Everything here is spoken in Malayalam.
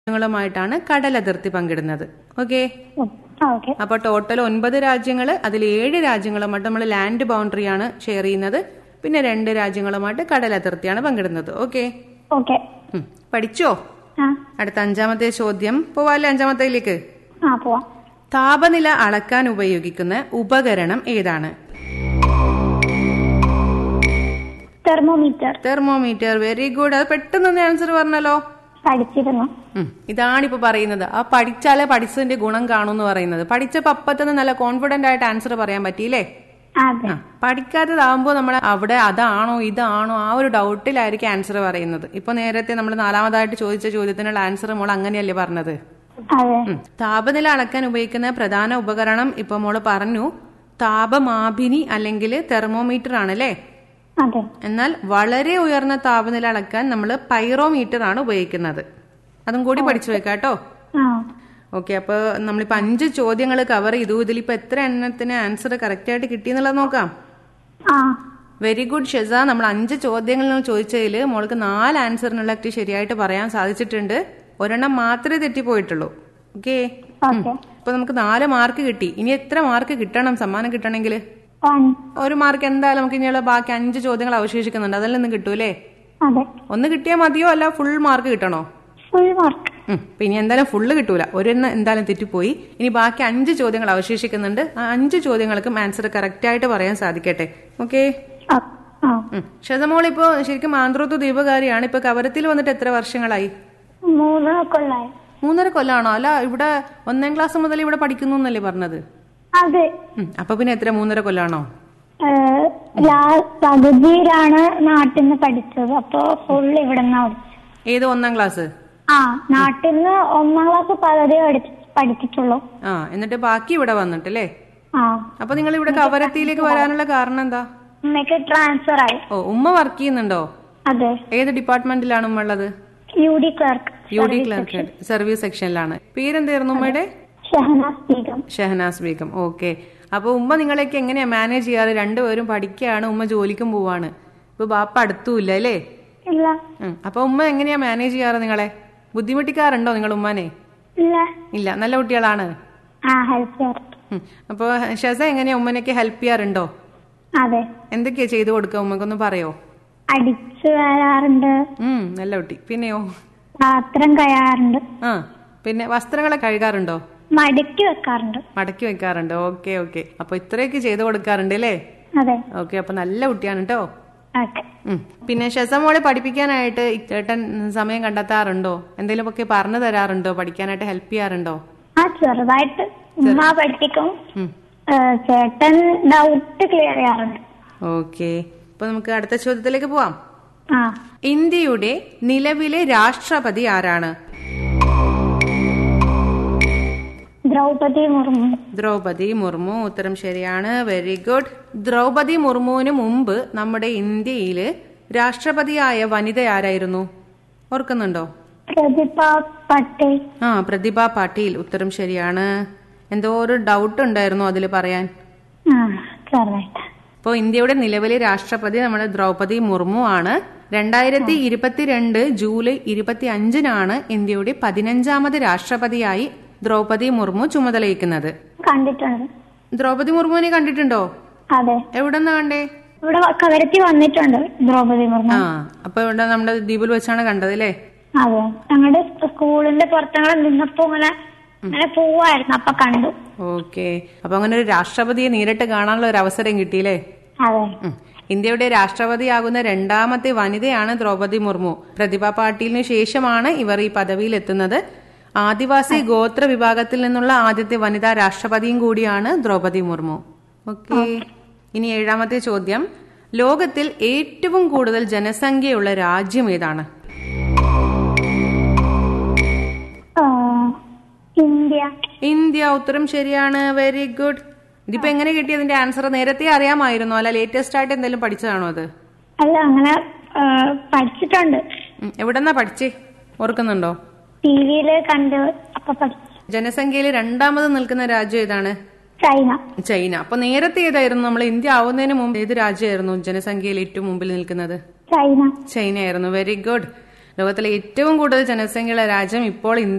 രാജ്യങ്ങളുമായിട്ടാണ് കടലതിർത്തി പങ്കിടുന്നത് ഓക്കെ ആ ഓക്കെ അപ്പോൾ ടോട്ടൽ ഒൻപത് രാജ്യങ്ങൾ അതിൽ ഏഴ് രാജ്യങ്ങളുമായിട്ട് നമ്മൾ ലാൻഡ് ബൗണ്ടറിയാണ് ഷെയർ ചെയ്യുന്നത് പിന്നെ രണ്ട് രാജ്യങ്ങളുമായിട്ട് കടലതിർത്തിയാണ് പങ്കിടുന്നത് ഓക്കെ ഓക്കെ പഠിച്ചോ ആ അടുത്ത അഞ്ചാമത്തെ ചോദ്യം പോവാല്ലേ അഞ്ചാമത്തേലേക്ക് ആ പോവാം താപനില അളക്കാൻ ഉപയോഗിക്കുന്ന ഉപകരണം ഏതാണ് തെർമോമീറ്റർ തെർമോമീറ്റർ വെരി ഗുഡ് അത് പെട്ടെന്ന് ആൻസർ പറഞ്ഞല്ലോ പഠിച്ചിരുന്നു ഉം. ഇതാണിപ്പോ പറയുന്നത് ആ പഠിച്ചാലേ പഠിച്ചതിന്റെ ഗുണം കാണും എന്ന് പറയുന്നത് പഠിച്ചപ്പോ അപ്പത്തന്നെ നല്ല കോൺഫിഡന്റ് ആയിട്ട് ആൻസർ പറയാൻ പറ്റിയില്ലേ അതെ ആ പഠിക്കാത്തതാവുമ്പോൾ നമ്മൾ അവിടെ അതാണോ ഇതാണോ ആ ഒരു ഡൗട്ടിലായിരിക്കും ആൻസർ പറയുന്നത് ഇപ്പൊ നേരത്തെ നമ്മൾ നാലാമതായിട്ട് ചോദിച്ച ചോദ്യത്തിനുള്ള ആൻസർ മോൾ അങ്ങനെയല്ലേ പറഞ്ഞത് അതെ ഉം. താപനില അളക്കാൻ ഉപയോഗിക്കുന്ന പ്രധാന ഉപകരണം ഇപ്പൊ മോള് പറഞ്ഞു താപമാപിനി അല്ലെങ്കിൽ തെർമോമീറ്റർ ആണല്ലേ അതെ എന്നാൽ വളരെ ഉയർന്ന താപനില അളക്കാൻ നമ്മൾ പൈറോമീറ്റർ ആണ് ഉപയോഗിക്കുന്നത് അതും കൂടി പഠിച്ചു വെക്കാം കേട്ടോ ആ ഓക്കെ അപ്പൊ നമ്മളിപ്പോ അഞ്ച് ചോദ്യങ്ങൾ കവർ ചെയ്തു ഇതിലിപ്പോ എത്ര എണ്ണത്തിന് ആൻസർ കറക്റ്റ് ആയിട്ട് കിട്ടിയെന്നുള്ളത് നോക്കാം ആ വെരി ഗുഡ് ഷെസ നമ്മൾ അഞ്ച് ചോദ്യങ്ങളിൽ ചോദിച്ചതിൽ മോൾക്ക് നാല് ആൻസറിനുള്ള ശരിയായിട്ട് പറയാൻ സാധിച്ചിട്ടുണ്ട് ഒരെണ്ണം മാത്രമേ തെറ്റിപ്പോയിട്ടുള്ളൂ ഓക്കെ ഓക്കെ അപ്പൊ നമുക്ക് നാല് മാർക്ക് കിട്ടി ഇനി എത്ര മാർക്ക് കിട്ടണം സമ്മാനം കിട്ടണമെങ്കിൽ വൺ ഒരു മാർക്ക് എന്തായാലും നമുക്ക് ഇനിയുള്ള ബാക്കി അഞ്ച് ചോദ്യങ്ങൾ അവശേഷിക്കുന്നുണ്ട് അതിൽ നിന്ന് കിട്ടൂലേ അതെ ഒന്ന് കിട്ടിയാൽ മതിയോ അല്ല ഫുൾ മാർക്ക് കിട്ടണോ ഫുൾ മാർക്ക് ഉം. അപ്പൊ ഇനി എന്തായാലും ഫുള്ള് കിട്ടൂല ഒരെണ്ണം എന്തായാലും തെറ്റിപ്പോയി ഇനി ബാക്കി അഞ്ച് ചോദ്യങ്ങൾ അവശേഷിക്കുന്നുണ്ട് ആ അഞ്ച് ചോദ്യങ്ങൾക്കും ആൻസർ കറക്റ്റ് ആയിട്ട് പറയാൻ സാധിക്കട്ടെ ഓക്കെ ആ ആ ശതമോൾ ഇപ്പോ ശരിക്കും ആന്ധ്രോത്ത് ദ്വീപകാരിയാണ് ഇപ്പൊ കവരത്തിൽ വന്നിട്ട് എത്ര വർഷങ്ങളായി മൂന്ന് കൊല്ലായി മൂന്നര കൊല്ലാണോ അല്ല ഇവിടെ ഒന്നാം ക്ലാസ് മുതൽ ഇവിടെ പഠിക്കുന്നു എന്നല്ലേ പറഞ്ഞത് അതെ ഉം. അപ്പൊ പിന്നെ എത്ര മൂന്നര കൊല്ലാണോ ഏഹ്, ലാ- പകുതിയിലാണ് നാട്ടിൽ നിന്ന് പഠിച്ചത് അപ്പൊ ഫുൾ ഇവിടെ നിന്ന് ഏത് ഒന്നാം ക്ലാസ് ആ നാട്ടിൽ നിന്ന് ഒന്നാം ക്ലാസ് പകുതി പഠി- പഠിച്ചിട്ടുള്ളൂ ആ എന്നിട്ട് ബാക്കി ഇവിടെ വന്നിട്ടല്ലേ ആ അപ്പൊ നിങ്ങൾ ഇവിടെ കവരത്തിയിലേക്ക് വരാനുള്ള കാരണം എന്താ ഉമ്മയ്ക്ക് ട്രാൻസ്ഫർ ആയി ഓ ഉമ്മ വർക്ക് ചെയ്യുന്നുണ്ടോ അതെ ഏത് ഡിപ്പാർട്ട്മെന്റിലാണ് ഉമ്മ ഉള്ളത് U D clerk U D clerk service സെക്ഷനിലാണ് പേരെന്തായിരുന്നു ഉമ്മയുടെ ഷഹനാസ് ബീഗം ഷഹനാസ് ബീഗം ഓക്കെ അപ്പൊ ഉമ്മ നിങ്ങളെയൊക്കെ എങ്ങനെയാ മാനേജ് ചെയ്യാറ് രണ്ടുപേരും പഠിക്കുകയാണ് ഉമ്മ ജോലിക്കും പോവാണ് ഇപ്പൊ ബാപ്പ അടുത്തുമില്ല അല്ലേ ഇല്ല ഉം. അപ്പൊ ഉമ്മ എങ്ങനെയാ മാനേജ് ചെയ്യാറ് നിങ്ങളെ ബുദ്ധിമുട്ടിക്കാറുണ്ടോ നിങ്ങൾ ഉമ്മാനെ ഇല്ല ഇല്ല നല്ല കുട്ടികളാണ് ആ ഹെൽപ്പ് ചെയ്യാറ് ഉം. അപ്പൊ ഷസ എങ്ങനെയാ ഉമ്മനൊക്കെ ഹെൽപ്പ് ചെയ്യാറുണ്ടോ അതെ എന്തൊക്കെയാ ചെയ്തു കൊടുക്കുക ഉമ്മക്കൊന്ന് പറയോ അടിച്ചു വരാറുണ്ട് ഉം നല്ല കുട്ടി പിന്നെയോ പാത്രം കയാറുണ്ട് ആ പിന്നെ വസ്ത്രങ്ങളൊക്കെ കഴുകാറുണ്ടോ മടക്കി വെക്കാറുണ്ട് മടക്കി വെക്കാറുണ്ട് ഓക്കെ ഓക്കെ അപ്പൊ ഇത്രയൊക്കെ ചെയ്തു കൊടുക്കാറുണ്ട് അല്ലേ അതെ ഓക്കെ അപ്പൊ നല്ല കുട്ടിയാണ് കേട്ടോ ഓക്കെ ഉം. പിന്നെ ഷെസമോളെ പഠിപ്പിക്കാനായിട്ട് ഈ ചേട്ടൻ സമയം കണ്ടെത്താറുണ്ടോ എന്തെങ്കിലും ഒക്കെ പറഞ്ഞു തരാറുണ്ടോ പഠിക്കാനായിട്ട് ഹെൽപ്പ് ചെയ്യാറുണ്ടോ ആ ചെറുതായിട്ട് ഉമ്മ പഠിപ്പിക്കും ഉം. ഏഹ്, ചേട്ടൻ ഡൗട്ട് ക്ലിയർ ചെയ്യാറുണ്ട് ഓക്കെ അപ്പൊ നമുക്ക് അടുത്ത ചോദ്യത്തിലേക്ക് പോവാം ആ ഇന്ത്യയുടെ നിലവിലെ രാഷ്ട്രപതി ആരാണ് ദ്രൗപതി മുർമു ദ്രൗപതി മുർമു ഉത്തരം ശരിയാണ് വെരി ഗുഡ് ദ്രൗപതി മുർമുവിന് മുമ്പ് നമ്മുടെ ഇന്ത്യയില് രാഷ്ട്രപതിയായ വനിത ആരായിരുന്നു ഓർക്കുന്നുണ്ടോ പ്രതിഭ പട്ടേൽ ആ പ്രതിഭ പാട്ടീൽ ഉത്തരം ശരിയാണ് എന്തോ ഒരു ഡൗട്ട് ഉണ്ടായിരുന്നു അതിൽ പറയാൻ ആ ചെറുതായിട്ട് ഇപ്പോൾ ഇന്ത്യയുടെ നിലവിലെ രാഷ്ട്രപതി നമ്മുടെ ദ്രൗപതി മുർമു ആണ് രണ്ടായിരത്തി ഇരുപത്തിരണ്ട് ജൂലൈ ഇരുപത്തി അഞ്ചിനാണ് ഇന്ത്യയുടെ പതിനഞ്ചാമത് രാഷ്ട്രപതിയായി ദ്രൗപതി മുർമു ചുമതലയേക്കുന്നത് കണ്ടിട്ടുണ്ട് ദ്രൗപതി മുർമുവിനെ കണ്ടിട്ടുണ്ടോ അതെ എവിടെന്നാ കണ്ടേ ഇവിടെ വ- കവരത്തി വന്നിട്ടുണ്ട് ദ്രൗപതി മുർമു ആ അപ്പൊ ഇവിടെ നമ്മുടെ ദ്വീപിൽ വെച്ചാണ് കണ്ടത് അല്ലേ അതെ ഞങ്ങളുടെ സ്കൂളിന്റെ പുറത്തങ്ങളെ നിന്നപ്പോ ഇങ്ങനെ ഇങ്ങനെ പോവായിരുന്നു അപ്പൊ കണ്ടു ഓക്കെ അപ്പൊ അങ്ങനെ ഒരു രാഷ്ട്രപതിയെ നേരിട്ട് കാണാനുള്ള ഒരു അവസരം കിട്ടിയില്ലേ അതെ ഉം. ഇന്ത്യയുടെ രാഷ്ട്രപതിയാകുന്ന രണ്ടാമത്തെ വനിതയാണ് ദ്രൗപതി മുർമു പ്രതിഭ പാട്ടീലിന് ശേഷമാണ് ഇവർ ഈ പദവിയിൽ എത്തുന്നത് ആദിവാസി ഗോത്ര വിഭാഗത്തിൽ നിന്നുള്ള ആദ്യത്തെ വനിതാ രാഷ്ട്രപതിയും കൂടിയാണ് ദ്രൗപതി മുർമു ഓക്കെ ഇനി ഏഴാമത്തെ ചോദ്യം ലോകത്തിൽ ഏറ്റവും കൂടുതൽ ജനസംഖ്യയുള്ള രാജ്യം ഏതാണ് ആ, ഇന്ത്യ ഇന്ത്യ ഉത്തരം ശരിയാണ് വെരി ഗുഡ് ഇതിപ്പോ എങ്ങനെ കിട്ടി അതിന്റെ ആൻസർ നേരത്തെ അറിയാമായിരുന്നോ അല്ല ലേറ്റസ്റ്റ് ആയിട്ട് എന്തെങ്കിലും പഠിച്ചതാണോ അത് അല്ല അങ്ങനെ ആ, പഠിച്ചിട്ടുണ്ട് ഉം, എവിടെന്നാ പഠിച്ചേ ഓർക്കുന്നുണ്ടോ ടി വിയില് കണ്ട് അപ്പൊ പഠിച്ചു ജനസംഖ്യയിൽ രണ്ടാമത് നിൽക്കുന്ന രാജ്യം ഏതാണ് ചൈന ചൈന അപ്പൊ നേരത്തെ ഏതായിരുന്നു നമ്മൾ ഇന്ത്യ ആവുന്നതിന് മുമ്പ് ഏത് രാജ്യമായിരുന്നു ജനസംഖ്യയിൽ ഏറ്റവും മുമ്പിൽ നിൽക്കുന്നത് ചൈന ചൈന ആയിരുന്നു വെരി ഗുഡ് ലോകത്തിലെ ഏറ്റവും കൂടുതൽ ജനസംഖ്യയുള്ള രാജ്യം ഇപ്പോൾ ഇന്ത്യ